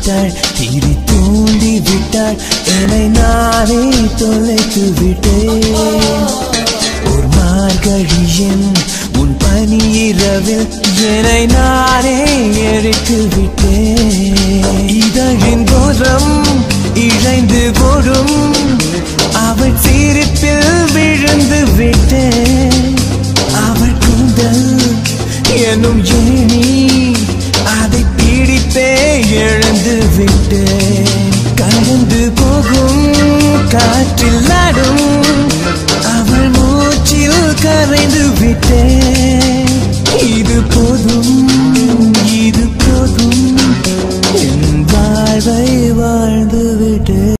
விட்டாள் திரி தூண்டி விட்டாள் என்னை நானே தொலைத்து விட்டேன் ஒரு மார்கழியின் உன் பனி இரவில் என்னை நானே எரித்து விட்டேன் இதழின் கோரம் இழைந்து போடும் அவள் சிரிப்பில் விழுந்து விட்டேன் அவள் கூந்தல் எனும் ஏனி அதை பிடித்தே எழுந்து விட்டு